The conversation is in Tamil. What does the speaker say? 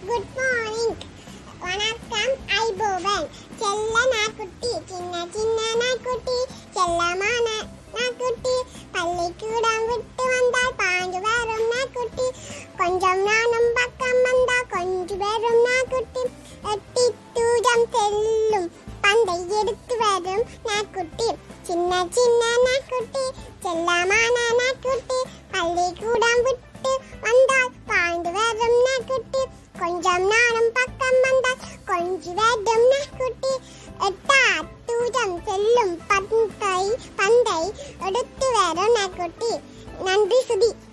குட் மார்னிங் வணக்கம் ஐபோவன் செல்ல நாக்குட்டி சின்ன சின்ன நாக்குட்டி செல்லமான நாக்குட்டி பள்ளிக்கூடம் விட்டு வந்தால் பாண்டு வரும் நாக்குட்டி கொஞ்சம் நானும் பக்கம் வந்தா கொஞ்சு வரும் நாக்குட்டி எட்டி தூரம் செல்லும் பந்தை எடுத்து வரும் நாக்குட்டி சின்ன சின்ன நாக்குட்டி செல்லமான நாக்குட்டி பள்ளிக்கூடம் விட்டு வந்தால் பாய்ந்து வரும் நாக்குட்டி கொஞ்சம் நானும் பக்கம் வந்தால் கொஞ்சி வரும் நாக்குட்டி எட்டா தூரம் செல்லும் பந்தை பந்தை எடுத்து வரும் நாக்குட்டி நன்றி சுதி